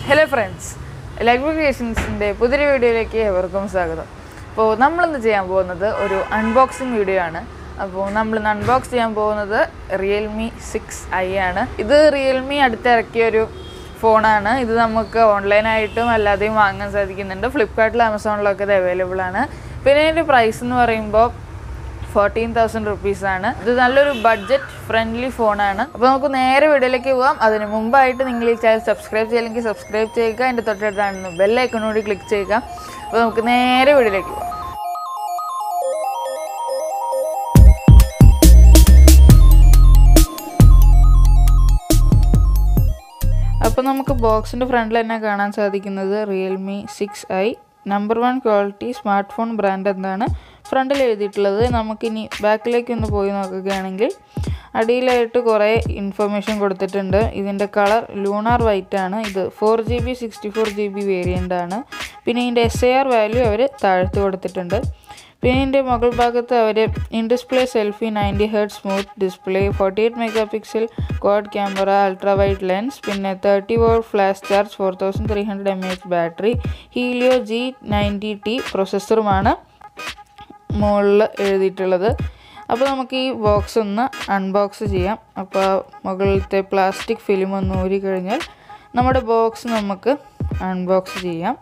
hello friends library ക്രിയേഷൻസിൻ്റെ പുതിയൊരു വീഡിയോയിലേക്ക് ഏവർക്കും സ്വാഗതം അപ്പോൾ നമ്മളിന്ന് ചെയ്യാൻ പോകുന്നത് ഒരു അൺബോക്സിങ് വീഡിയോ ആണ് അപ്പോൾ നമ്മൾ ഇന്ന് അൺബോക്സ് ചെയ്യാൻ പോകുന്നത് റിയൽമി സിക്സ് ഐ ആണ് ഇത് റിയൽമി അടുത്തിറക്കിയ ഒരു ഫോണാണ് ഇത് നമുക്ക് ഓൺലൈനായിട്ടും അല്ലാതെയും വാങ്ങാൻ സാധിക്കുന്നുണ്ട് ഫ്ലിപ്കാർട്ടിലും ആമസോണിലൊക്കെ ഇത് അവൈലബിൾ ആണ് പിന്നെ ഇതിൻ്റെ പ്രൈസ് എന്ന് പറയുമ്പോൾ ഫോർട്ടീൻ തൗസൻഡ് റുപ്പീസ് ആണ് ഇത് നല്ലൊരു ബഡ്ജറ്റ് ഫ്രണ്ട്ലി ഫോണാണ് അപ്പോൾ നമുക്ക് നേരെ വീഡിയോയിലേക്ക് പോകാം അതിന് മുമ്പായിട്ട് നിങ്ങൾ ഈ ചാനൽ സബ്സ്ക്രൈബ് ചെയ്യില്ലെങ്കിൽ സബ്സ്ക്രൈബ് ചെയ്യുക അതിൻ്റെ തൊട്ടടുത്താണ് ബെല്ലൈക്കണോട് ക്ലിക്ക് ചെയ്യുക അപ്പോൾ നമുക്ക് നേരെ വീഡിയോയിലേക്ക് പോകാം അപ്പോൾ നമുക്ക് ബോക്സിൻ്റെ ഫ്രണ്ടിൽ തന്നെ കാണാൻ സാധിക്കുന്നത് Realme six I number one quality smart phone brand എന്നാണ് ഫ്രണ്ടിൽ എഴുതിയിട്ടുള്ളത് നമുക്കിനി ബാക്കിലേക്ക് ഒന്ന് പോയി നോക്കുകയാണെങ്കിൽ അടിയിലായിട്ട് കുറേ ഇൻഫർമേഷൻ കൊടുത്തിട്ടുണ്ട് ഇതിൻ്റെ കളർ ലൂണാർ വൈറ്റ് ആണ് ഇത് four G B sixty four G B variant ആണ് പിന്നെ ഇതിൻ്റെ എസ് എ ആർ വാല്യൂ അവർ താഴ്ത്തി കൊടുത്തിട്ടുണ്ട് പിന്നെ ഇതിൻ്റെ മുകൾ ഭാഗത്ത് അവർ in display selfie ninety hertz smooth display forty eight mega pixel quad camera ultra wide lens പിന്നെ thirty volt flash charge four thousand three hundred M H battery Helio G ninety T പ്രൊസസ്സറുമാണ് മുകളിൽ എഴുതിയിട്ടുള്ളത് അപ്പോൾ നമുക്ക് ഈ box ഒന്ന് unbox ചെയ്യാം അപ്പോൾ മുകളിലത്തെ പ്ലാസ്റ്റിക് ഫിലിം ഒന്ന് ഊരി കഴിഞ്ഞാൽ നമ്മുടെ ബോക്സ് നമുക്ക് അൺബോക്സ് ചെയ്യാം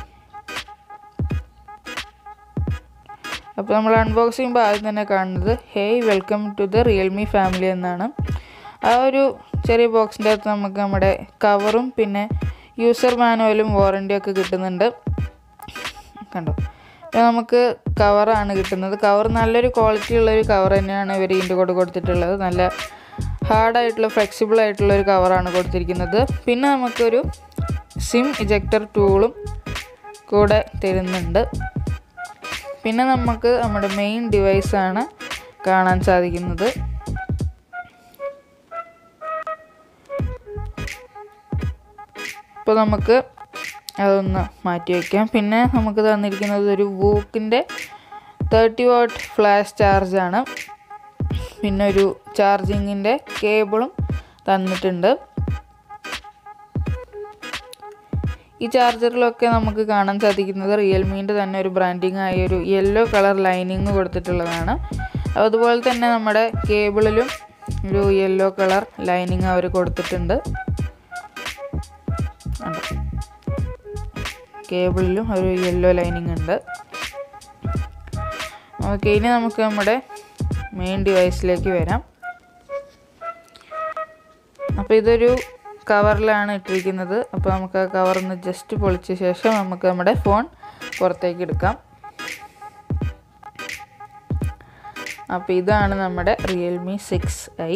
അപ്പോൾ നമ്മൾ അൺബോക്സ് ചെയ്യുമ്പോൾ ആദ്യം തന്നെ കാണുന്നത് hey welcome to the Realme family എന്നാണ് ആ ഒരു ചെറിയ ബോക്സിൻ്റെ അകത്ത് നമുക്ക് നമ്മുടെ കവറും പിന്നെ യൂസർ മാനുവലും വാറൻറ്റിയൊക്കെ കിട്ടുന്നുണ്ട് കണ്ടോ അപ്പോൾ നമുക്ക് കവറാണ് കിട്ടുന്നത് കവർ നല്ലൊരു ക്വാളിറ്റി ഉള്ളൊരു കവർ തന്നെയാണ് ഇവർ ഇതിൻ്റെ കൂടെ കൊടുത്തിട്ടുള്ളത് നല്ല ഹാർഡായിട്ടുള്ള ഫ്ലെക്സിബിൾ ആയിട്ടുള്ള ഒരു കവറാണ് കൊടുത്തിരിക്കുന്നത് പിന്നെ നമുക്കൊരു സിം ഇജക്ടർ ടൂളും കൂടെ തരുന്നുണ്ട് പിന്നെ നമുക്ക് നമ്മുടെ മെയിൻ ഡിവൈസാണ് കാണാൻ സാധിക്കുന്നത് ഇപ്പോൾ നമുക്ക് അതൊന്ന് മാറ്റി വയ്ക്കാം പിന്നെ നമുക്ക് തന്നിരിക്കുന്നത് ഒരു വൂക്കിൻ്റെ തേർട്ടി വാട്ട് ഫ്ലാഷ് ചാർജാണ് പിന്നെ ഒരു ചാർജിങ്ങിൻ്റെ കേബിളും തന്നിട്ടുണ്ട് ഈ ചാർജറിലൊക്കെ നമുക്ക് കാണാൻ സാധിക്കുന്നത് റിയൽമീൻ്റെ തന്നെ ഒരു ബ്രാൻഡിങ് ആയ ഒരു യെല്ലോ കളർ ലൈനിങ് കൊടുത്തിട്ടുള്ളതാണ് അതുപോലെ തന്നെ നമ്മുടെ കേബിളിലും ഒരു യെല്ലോ കളർ ലൈനിങ് അവർ കൊടുത്തിട്ടുണ്ട് കേബിളിലും ഒരു യെല്ലോ ലൈനിങ് ഉണ്ട് ഓക്കെ ഇനി നമുക്ക് നമ്മുടെ മെയിൻ ഡിവൈസിലേക്ക് വരാം അപ്പോൾ ഇതൊരു കവറിലാണ് ഇട്ടിരിക്കുന്നത് അപ്പോൾ നമുക്ക് ആ കവറൊന്ന് ജസ്റ്റ് പൊളിച്ച ശേഷം നമുക്ക് നമ്മുടെ ഫോൺ പുറത്തേക്ക് എടുക്കാം അപ്പോൾ ഇതാണ് നമ്മുടെ റിയൽമി സിക്സ് ഐ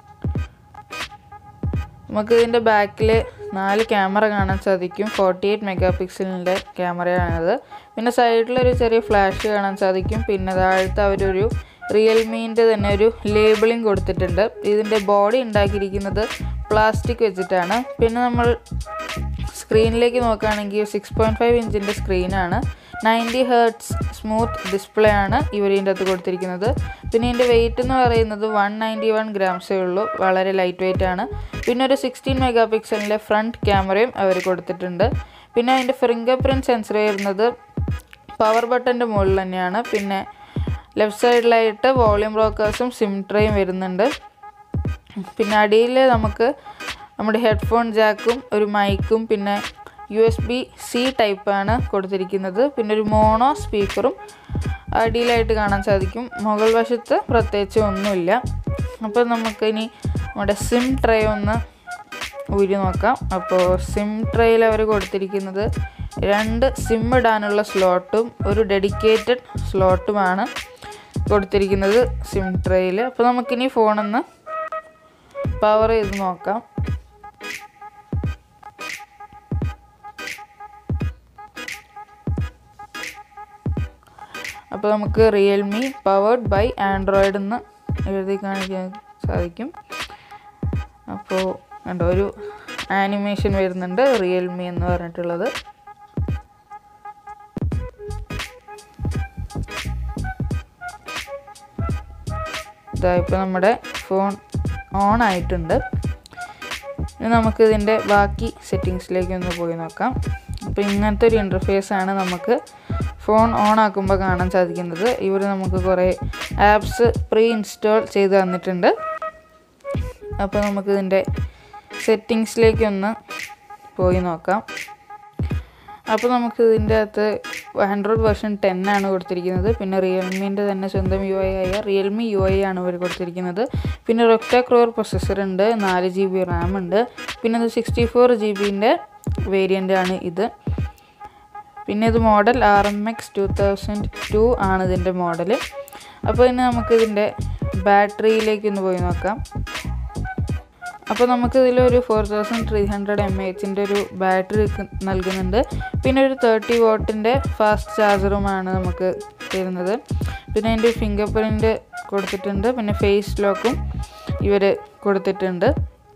നമുക്ക് ഇതിൻ്റെ ബാക്കിൽ നാല് ക്യാമറ കാണാൻ സാധിക്കും ഫോർട്ടി എയ്റ്റ് മെഗാ പിക്സലിൻ്റെ ക്യാമറയാണത് പിന്നെ സൈഡിലൊരു ചെറിയ ഫ്ലാഷ് കാണാൻ സാധിക്കും പിന്നെ താഴത്ത് അവരൊരു റിയൽമീൻ്റെ തന്നെ ഒരു ലേബിളിംഗ് കൊടുത്തിട്ടുണ്ട് ഇതിൻ്റെ ബോഡി ഉണ്ടാക്കിയിരിക്കുന്നത് പ്ലാസ്റ്റിക് വെച്ചിട്ടാണ് പിന്നെ നമ്മൾ സ്ക്രീനിലേക്ക് നോക്കുകയാണെങ്കിൽ സിക്സ് പോയിൻറ്റ് ഫൈവ് ഇഞ്ചിൻ്റെ സ്ക്രീനാണ് നയൻറ്റി ഹേർട്സ് സ്മൂത്ത് ഡിസ്പ്ലേ ആണ് ഇവർ ഇതിൻ്റെ അകത്ത് കൊടുത്തിരിക്കുന്നത് പിന്നെ ഇതിൻ്റെ വെയിറ്റ് എന്ന് പറയുന്നത് വൺ നയൻറ്റി വൺ ഗ്രാംസേ ഉള്ളൂ വളരെ ലൈറ്റ് വെയിറ്റ് ആണ് പിന്നെ ഒരു സിക്സ്റ്റീൻ മെഗാ പിക്സലിൻ്റെ ഫ്രണ്ട് ക്യാമറയും അവർ കൊടുത്തിട്ടുണ്ട് പിന്നെ അതിൻ്റെ ഫിംഗർ പ്രിൻറ്റ് സെൻസർ വരുന്നത് പവർ ബട്ടൻ്റെ മുകളിൽ തന്നെയാണ് പിന്നെ ലെഫ്റ്റ് സൈഡിലായിട്ട് വോളിയം ബ്രോക്കേഴ്സും സിം ട്രേയും വരുന്നുണ്ട് പിന്നെ അടിയിൽ നമുക്ക് നമ്മുടെ ഹെഡ്ഫോൺ ജാക്കും ഒരു മൈക്കും പിന്നെ യു എസ് ബി സി ടൈപ്പാണ് കൊടുത്തിരിക്കുന്നത് പിന്നെ ഒരു മോണോ സ്പീക്കറും അടിയിലായിട്ട് കാണാൻ സാധിക്കും മുകൾ വശത്ത് പ്രത്യേകിച്ച് ഒന്നുമില്ല അപ്പോൾ നമുക്കിനി നമ്മുടെ സിം ട്രേ ഒന്ന് ഊരി നോക്കാം അപ്പോൾ സിം ട്രേയിൽ അവർ കൊടുത്തിരിക്കുന്നത് രണ്ട് സിം ഇടാനുള്ള സ്ലോട്ടും ഒരു ഡെഡിക്കേറ്റഡ് സ്ലോട്ടുമാണ് കൊടുത്തിരിക്കുന്നത് സിം ട്രേയിൽ അപ്പോൾ നമുക്കിനി ഫോണൊന്ന് പവർ ചെയ്ത് നോക്കാം അപ്പോൾ നമുക്ക് റിയൽമി പവേർഡ് ബൈ ആൻഡ്രോയിഡ് എന്ന് എഴുതി കാണിക്കാൻ സാധിക്കും അപ്പോൾ കണ്ടോ ഒരു ആനിമേഷൻ വരുന്നുണ്ട് റിയൽമി എന്ന് പറഞ്ഞിട്ടുള്ളത് ഇതാ ഇപ്പോൾ നമ്മുടെ ഫോൺ ഓൺ ആയിട്ടുണ്ട് ഇനി നമുക്ക് ഇതിൻ്റെ ബാക്കി സെറ്റിങ്സിലേക്ക് ഒന്ന് പോയി നോക്കാം അപ്പോൾ ഇങ്ങനത്തെ ഒരു ഇൻ്റർഫേസ് ആണ് നമുക്ക് ഫോൺ ഓൺ ആക്കുമ്പോൾ കാണാൻ സാധിക്കുന്നത് ഇവർ നമുക്ക് കുറേ ആപ്സ് പ്രീ ഇൻസ്റ്റാൾ ചെയ്ത് തന്നിട്ടുണ്ട് അപ്പോൾ നമുക്ക് ഇതിൻ്റെ സെറ്റിങ്സിലേക്കൊന്ന് പോയി നോക്കാം അപ്പോൾ നമുക്ക് ഇതിൻ്റെ അകത്ത് ആൻഡ്രോയിഡ് വെർഷൻ ടെൻ ആണ് കൊടുത്തിരിക്കുന്നത് പിന്നെ റിയൽമീൻ്റെ തന്നെ സ്വന്തം യു ഐ ആയ റിയൽമി യു ഐ ആണ് ഇവർ കൊടുത്തിരിക്കുന്നത് പിന്നെ റൊക്ടാ ക്രോർ പ്രൊസസ്സർ ഉണ്ട് നാല് ജി ബി റാം ഉണ്ട് പിന്നെ ഇത് സിക്സ്റ്റി ഫോർ ജി ബിൻ്റെ വേരിയൻ്റ് ആണ് ഇത് പിന്നെ ഇത് model R M X two thousand two ആണ് ഇതിൻ്റെ മോഡൽ അപ്പോൾ ഇനി നമുക്ക് ഇതിൻ്റെ ബാറ്ററിയിലേക്ക് ഒന്ന് പോയി നോക്കാം അപ്പോൾ നമുക്ക് ഇതിലൊരു four thousand three hundred M എച്ചിൻ്റെ ഒരു ബാറ്ററി നൽകുന്നുണ്ട് പിന്നെ ഒരു തേർട്ടി വോട്ടിൻ്റെ ഫാസ്റ്റ് ചാർജറുമാണ് നമുക്ക് തരുന്നത് പിന്നെ അതിൻ്റെ ഫിംഗർ പ്രിൻറ്റ് കൊടുത്തിട്ടുണ്ട് പിന്നെ ഫേസ് ലോക്കും ഇവർ കൊടുത്തിട്ടുണ്ട്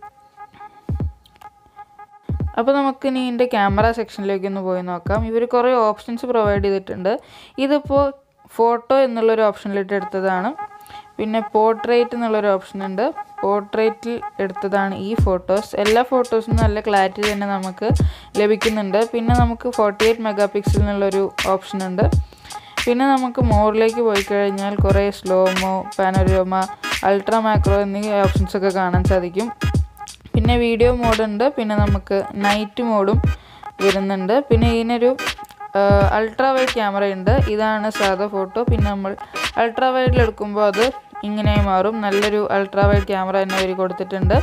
അപ്പോൾ നമുക്ക് ഇനി ഇതിൻ്റെ ക്യാമറ സെക്ഷനിലേക്ക് ഒന്ന് പോയി നോക്കാം ഇവർ കുറേ ഓപ്ഷൻസ് പ്രൊവൈഡ് ചെയ്തിട്ടുണ്ട് ഇതിപ്പോൾ ഫോട്ടോ എന്നുള്ളൊരു ഓപ്ഷനിലിട്ട് എടുത്തതാണ് പിന്നെ പോർട്രേറ്റ് എന്നുള്ളൊരു ഓപ്ഷൻ ഉണ്ട് പോർട്രേറ്റിൽ എടുത്തതാണ് ഈ ഫോട്ടോസ് എല്ലാ ഫോട്ടോസും നല്ല ക്ലാരിറ്റി തന്നെ നമുക്ക് ലഭിക്കുന്നുണ്ട് പിന്നെ നമുക്ക് ഫോർട്ടി എയ്റ്റ് മെഗാ പിക്സൽ എന്നുള്ളൊരു ഓപ്ഷൻ ഉണ്ട് പിന്നെ നമുക്ക് മോറിലേക്ക് പോയി കഴിഞ്ഞാൽ കുറേ സ്ലോമോ പാനോരോമ അൾട്രാ മാക്രോ എന്നീ ഓപ്ഷൻസ് ഒക്കെ കാണാൻ സാധിക്കും പിന്നെ വീഡിയോ മോഡുണ്ട് പിന്നെ നമുക്ക് നൈറ്റ് മോഡും വരുന്നുണ്ട് പിന്നെ ഇതിനൊരു അൾട്രാ വൈഡ് ക്യാമറ ഉണ്ട് ഇതാണ് സാധാ ഫോട്ടോ പിന്നെ നമ്മൾ അൾട്രാ വൈഡിൽ എടുക്കുമ്പോൾ അത് ഇങ്ങനെ മാറും നല്ലൊരു അൾട്രാ വൈഡ് ക്യാമറ തന്നെ അവർ കൊടുത്തിട്ടുണ്ട്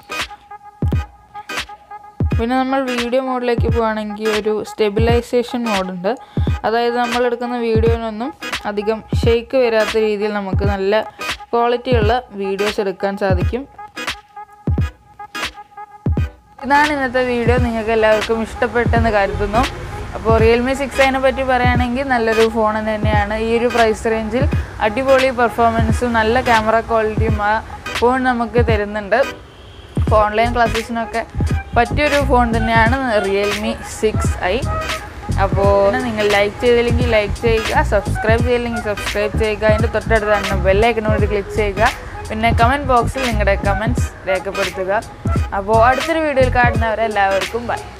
പിന്നെ നമ്മൾ വീഡിയോ മോഡിലേക്ക് പോവുകയാണെങ്കിൽ ഒരു സ്റ്റെബിലൈസേഷൻ മോഡുണ്ട് അതായത് നമ്മൾ എടുക്കുന്ന വീഡിയോനൊന്നും അധികം ഷെയ്ക്ക് വരാത്ത രീതിയിൽ നമുക്ക് നല്ല ക്വാളിറ്റിയുള്ള വീഡിയോസ് എടുക്കാൻ സാധിക്കും ഇതാണ് ഇന്നത്തെ വീഡിയോ നിങ്ങൾക്ക് എല്ലാവർക്കും ഇഷ്ടപ്പെട്ടെന്ന് കരുതുന്നു അപ്പോൾ റിയൽമി സിക്സ് അതിനെ പറ്റി പറയുകയാണെങ്കിൽ നല്ലൊരു ഫോൺ തന്നെയാണ് ഈ ഒരു പ്രൈസ് റേഞ്ചിൽ അടിപൊളി പെർഫോമൻസും നല്ല ക്യാമറ ക്വാളിറ്റിയും ആ ഫോൺ നമുക്ക് തരുന്നുണ്ട് ഇപ്പോൾ ഓൺലൈൻ ക്ലാസ്സസിനൊക്കെ പറ്റിയൊരു ഫോൺ തന്നെയാണ് റിയൽമി സിക്സ് ഐ അപ്പോൾ നിങ്ങൾ ലൈക്ക് ചെയ്തില്ലെങ്കിൽ ലൈക്ക് ചെയ്യുക സബ്സ്ക്രൈബ് ചെയ്തില്ലെങ്കിൽ സബ്സ്ക്രൈബ് ചെയ്യുക അതിൻ്റെ തൊട്ടടുത്ത് തന്നെ ബെല്ലൈക്കനോട് ക്ലിക്ക് ചെയ്യുക പിന്നെ കമൻറ്റ് ബോക്സിൽ നിങ്ങളുടെ കമൻറ്റ്സ് രേഖപ്പെടുത്തുക അപ്പോൾ അടുത്തൊരു വീഡിയോയിൽ കാണുന്നവരെല്ലാവർക്കും ബൈ